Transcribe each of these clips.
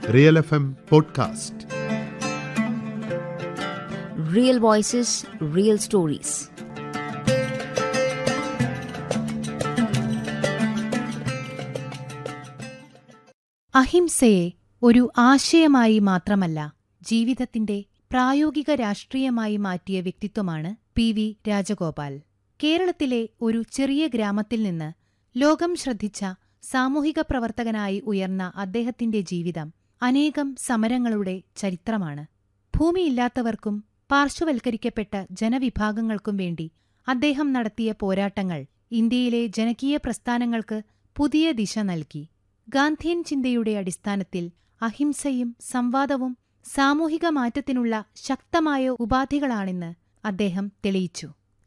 Real F M podcast Real voices, real stories. അഹിംസയെ ഒരു ആശയമായി മാത്രമല്ല ജീവിതത്തിന്റെ പ്രായോഗിക രാഷ്ട്രീയമായി മാറ്റിയ വ്യക്തിത്വമാണ് പി വി രാജഗോപാൽ കേരളത്തിലെ ഒരു ചെറിയ ഗ്രാമത്തിൽ നിന്ന് ലോകം ശ്രദ്ധിച്ച സാമൂഹിക പ്രവർത്തകനായി ഉയർന്ന അദ്ദേഹത്തിന്റെ ജീവിതം അനേകം സമരങ്ങളുടെ ചരിത്രമാണ് ഭൂമിയില്ലാത്തവർക്കും പാർശ്വവൽക്കരിക്കപ്പെട്ട ജനവിഭാഗങ്ങൾക്കും വേണ്ടി അദ്ദേഹം നടത്തിയ പോരാട്ടങ്ങൾ ഇന്ത്യയിലെ ജനകീയ പ്രസ്ഥാനങ്ങൾക്ക് പുതിയ ദിശ നൽകി ഗാന്ധിയൻ ചിന്തയുടെ അടിസ്ഥാനത്തിൽ അഹിംസയും സംവാദവും സാമൂഹിക മാറ്റത്തിനുള്ള ശക്തമായ ഉപാധികളാണെന്ന് അദ്ദേഹം തെളിയിച്ചു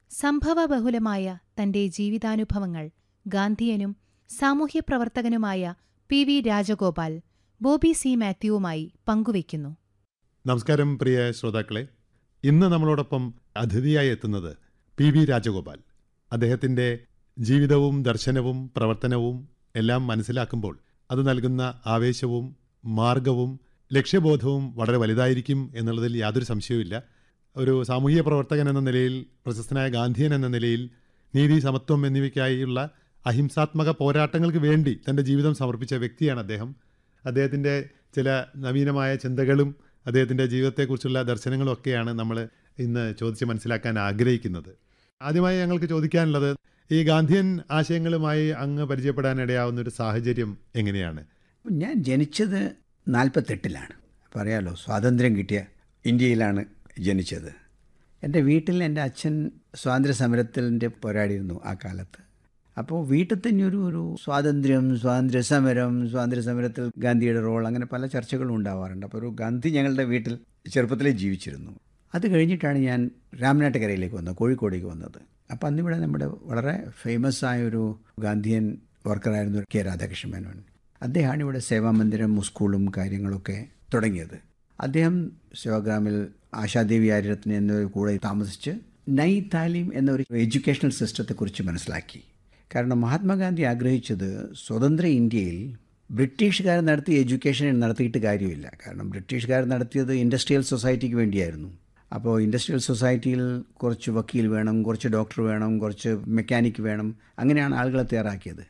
സംഭവബഹുലമായ തന്റെ ജീവിതാനുഭവങ്ങൾ ഗാന്ധിയനും സാമൂഹ്യപ്രവർത്തകനുമായ പി വി രാജഗോപാൽ ബോബി സി മാത്യുവുമായി പങ്കുവയ്ക്കുന്നു നമസ്കാരം പ്രിയ ശ്രോതാക്കളെ ഇന്ന് നമ്മളോടൊപ്പം അതിഥിയായി എത്തുന്നത് പി വി രാജഗോപാൽ അദ്ദേഹത്തിൻ്റെ ജീവിതവും ദർശനവും പ്രവർത്തനവും എല്ലാം മനസ്സിലാക്കുമ്പോൾ അത് നൽകുന്ന ആവേശവും മാർഗവും ലക്ഷ്യബോധവും വളരെ വലുതായിരിക്കും എന്നുള്ളതിൽ യാതൊരു സംശയവുമില്ല ഒരു സാമൂഹിക പ്രവർത്തകൻ എന്ന നിലയിൽ പ്രശസ്തനായ ഗാന്ധിയൻ എന്ന നിലയിൽ നീതി സമത്വം എന്നിവയ്ക്കായുള്ള അഹിംസാത്മക പോരാട്ടങ്ങൾക്ക് വേണ്ടി തൻ്റെ ജീവിതം സമർപ്പിച്ച വ്യക്തിയാണ് അദ്ദേഹം അദ്ദേഹത്തിൻ്റെ ചില നവീനമായ ചിന്തകളും അദ്ദേഹത്തിൻ്റെ ജീവിതത്തെക്കുറിച്ചുള്ള ദർശനങ്ങളും ഒക്കെയാണ് നമ്മൾ ഇന്ന് ചോദിച്ച് മനസ്സിലാക്കാൻ ആഗ്രഹിക്കുന്നത് ആദ്യമായി ഞങ്ങൾക്ക് ചോദിക്കാനുള്ളത് ഈ ഗാന്ധിയൻ ആശയങ്ങളുമായി അങ്ങ് പരിചയപ്പെടാനിടയാവുന്ന ഒരു സാഹചര്യം എങ്ങനെയാണ് ഞാൻ ജനിച്ചത് നാൽപ്പത്തെട്ടിലാണ് പറയാലോ സ്വാതന്ത്ര്യം കിട്ടിയ ഇന്ത്യയിലാണ് ജനിച്ചത് എൻ്റെ വീട്ടിൽ എൻ്റെ അച്ഛൻ സ്വാതന്ത്ര്യ സമരത്തിൻ്റെ പോരാടിയിരുന്നു ആ കാലത്ത് അപ്പോൾ വീട്ടിൽ തന്നെ ഒരു ഒരു സ്വാതന്ത്ര്യം സ്വാതന്ത്ര്യ സമരം സ്വാതന്ത്ര്യ സമരത്തിൽ ഗാന്ധിയുടെ റോൾ അങ്ങനെ പല ചർച്ചകളും ഉണ്ടാവാറുണ്ട് അപ്പോൾ ഒരു ഗാന്ധി ഞങ്ങളുടെ വീട്ടിൽ ചെറുപ്പത്തിലേ ജീവിച്ചിരുന്നു അത് കഴിഞ്ഞിട്ടാണ് ഞാൻ രാമനാട്ടുകരയിലേക്ക് വന്നത് കോഴിക്കോടേക്ക് വന്നത് അപ്പോൾ അന്നിവിടെ നമ്മുടെ വളരെ ഫേമസ് ആയ ഒരു ഗാന്ധിയൻ വർക്കറായിരുന്നു കെ രാധാകൃഷ്ണ മേനോൻ അദ്ദേഹമാണ് ഇവിടെ സേവാമന്ദിരം സ്കൂളും കാര്യങ്ങളൊക്കെ തുടങ്ങിയത് അദ്ദേഹം സേവാഗ്രാമിൽ ആശാദേവി ആര്യരത്ന എന്നിവർ കൂടെ താമസിച്ച് നൈ താലീം എന്ന ഒരു എഡ്യൂക്കേഷണൽ സിസ്റ്റത്തെക്കുറിച്ച് മനസ്സിലാക്കി കാരണം മഹാത്മാഗാന്ധി ആഗ്രഹിച്ചത് സ്വതന്ത്ര ഇന്ത്യയിൽ ബ്രിട്ടീഷുകാർ നടത്തിയ എഡ്യൂക്കേഷൻ നടത്തിയിട്ട് കാര്യമില്ല കാരണം ബ്രിട്ടീഷുകാർ നടത്തിയത് ഇൻഡസ്ട്രിയൽ സൊസൈറ്റിക്ക് വേണ്ടിയായിരുന്നു അപ്പോൾ ഇൻഡസ്ട്രിയൽ സൊസൈറ്റിയിൽ കുറച്ച് വക്കീൽ വേണം കുറച്ച് ഡോക്ടർ വേണം കുറച്ച് മെക്കാനിക് വേണം അങ്ങനെയാണ് ആളുകളെ തയ്യാറാക്കിയത്